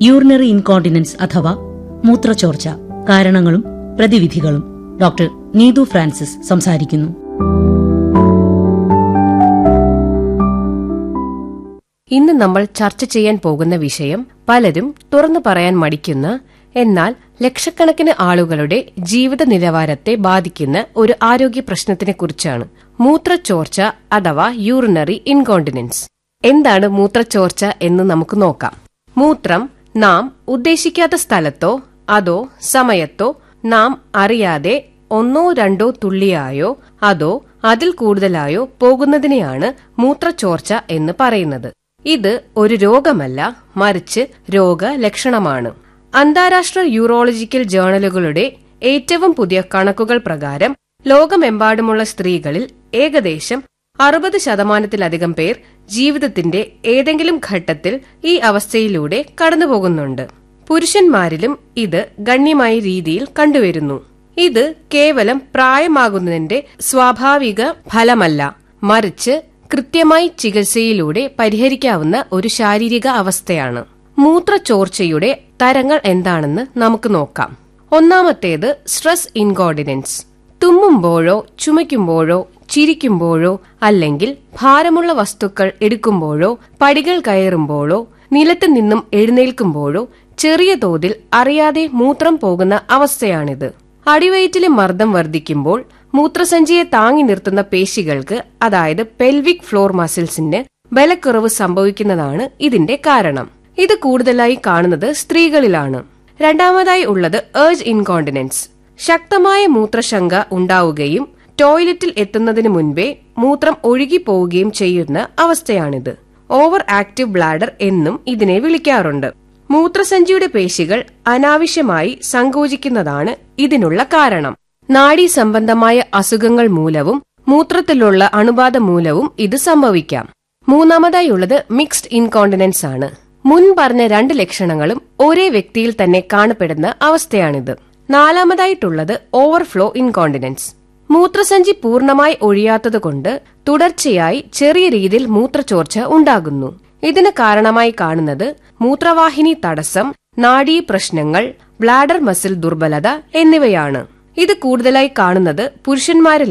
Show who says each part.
Speaker 1: urinary incontinence അഥവാ മൂത്രച്ചോർച്ച കാരണങ്ങളും പ്രതിവിധികളും doctor Neethu Francis സംസാരിക്കുന്നു
Speaker 2: ഇന്ന് നമ്മൾ ചർച്ച ചെയ്യാൻ പോകുന്ന വിഷയം പലരും തുറന്നു പറയാൻ മടിക്കുന്ന എന്നാൽ ലക്ഷക്കണക്കിന് ആളുകളുടെ ജീവിത നിലവാരത്തെ ബാധിക്കുന്ന ഒരു ആരോഗ്യ പ്രശ്നത്തിനെ കുറിച്ചാണ് മൂത്രച്ചോർച്ച അഥവാ യൂറിനറി ഇൻകോണ്ടിനൻസ് എന്താണ് മൂത്രച്ചോർച്ച എന്ന് നമുക്ക് നോക്കാം മൂത്രം നാം ഉദ്ദേശിക്കാത്ത സ്ഥലത്തോ അതോ സമയത്തോ നാം അറിയാതെ ഒന്നോ രണ്ടോ തുള്ളിയായോ അതോ അതിൽ കൂടുതലായോ പോകുന്നതിനെയാണ് മൂത്രച്ചോർച്ച എന്ന് പറയുന്നത് ഇത് ഒരു രോഗമല്ല മറിച്ച് രോഗലക്ഷണമാണ് അന്താരാഷ്ട്ര യൂറോളജിക്കൽ ജേണലുകളുടെ ഏറ്റവും പുതിയ കണക്കുകൾ പ്രകാരം ലോകമെമ്പാടുമുള്ള സ്ത്രീകളിൽ ഏകദേശം അറുപത് ശതമാനത്തിലധികം പേർ ജീവിതത്തിന്റെ ഏതെങ്കിലും ഘട്ടത്തിൽ ഈ അവസ്ഥയിലൂടെ കടന്നുപോകുന്നുണ്ട് പുരുഷന്മാരിലും ഇത് ഗണ്യമായ രീതിയിൽ കണ്ടുവരുന്നു ഇത് കേവലം പ്രായമാകുന്നതിന്റെ സ്വാഭാവിക ഫലമല്ല മറിച്ച് കൃത്യമായി ചികിത്സയിലൂടെ പരിഹരിക്കാവുന്ന ഒരു ശാരീരിക അവസ്ഥയാണ് മൂത്രച്ചോർച്ചയുടെ തരങ്ങൾ എന്താണെന്ന് നമുക്ക് നോക്കാം ഒന്നാമത്തേത് സ്ട്രെസ് ഇൻകോർഡിനൻസ് തുമ്മുമ്പോഴോ ചുമയ്ക്കുമ്പോഴോ ചിരിക്കുമ്പോഴോ അല്ലെങ്കിൽ ഭാരമുള്ള വസ്തുക്കൾ എടുക്കുമ്പോഴോ പടികൾ കയറുമ്പോഴോ നിലത്ത് നിന്നും എഴുന്നേൽക്കുമ്പോഴോ ചെറിയ തോതിൽ അറിയാതെ മൂത്രം പോകുന്ന അവസ്ഥയാണിത് അടിവയറ്റിലെ മർദ്ദം വർദ്ധിക്കുമ്പോൾ മൂത്രസഞ്ചിയെ താങ്ങി നിർത്തുന്ന പേശികൾക്ക് അതായത് പെൽവിക് ഫ്ലോർ മസിൽസിന് ബലക്കുറവ് സംഭവിക്കുന്നതാണ് ഇതിന്റെ കാരണം ഇത് കൂടുതലായി കാണുന്നത് സ്ത്രീകളിലാണ് രണ്ടാമതായി ഉള്ളത് ഏർജ് ഇൻകോണ്ടിനൻസ് ശക്തമായ മൂത്രശങ്ക ഉണ്ടാവുകയും ടോയ്ലറ്റിൽ എത്തുന്നതിന് മുൻപേ മൂത്രം ഒഴുകി പോവുകയും ചെയ്യുന്ന അവസ്ഥയാണിത് ഓവർ ആക്റ്റീവ് ബ്ലാഡർ എന്നും ഇതിനെ വിളിക്കാറുണ്ട് മൂത്രസഞ്ചിയുടെ പേശികൾ അനാവശ്യമായി സങ്കോചിക്കുന്നതാണ് ഇതിനുള്ള കാരണം നാഡീ സംബന്ധമായ അസുഖങ്ങൾ മൂലവും മൂത്രത്തിലുള്ള അണുബാധ മൂലവും ഇത് സംഭവിക്കാം മൂന്നാമതായി ഉള്ളത് മിക്സ്ഡ് ഇൻകോണ്ടിനൻസ് ആണ് മുൻ പറഞ്ഞ രണ്ട് ലക്ഷണങ്ങളും ഒരേ വ്യക്തിയിൽ തന്നെ കാണപ്പെടുന്ന അവസ്ഥയാണിത് നാലാമതായിട്ടുള്ളത് ഓവർഫ്ലോ ഇൻകോണ്ടിനൻസ് മൂത്രസഞ്ചി പൂർണ്ണമായി ഒഴിയാത്തതുകൊണ്ട് തുടർച്ചയായി ചെറിയ രീതിയിൽ മൂത്രച്ചോർച്ച ഉണ്ടാകുന്നു ഇതിന് കാരണമായി കാണുന്നത് മൂത്രവാഹിനി തടസ്സം നാഡീ പ്രശ്നങ്ങൾ ബ്ലാഡർ മസിൽ ദുർബലത എന്നിവയാണ് ഇത് കൂടുതലായി കാണുന്നത് പുരുഷന്മാരിൽ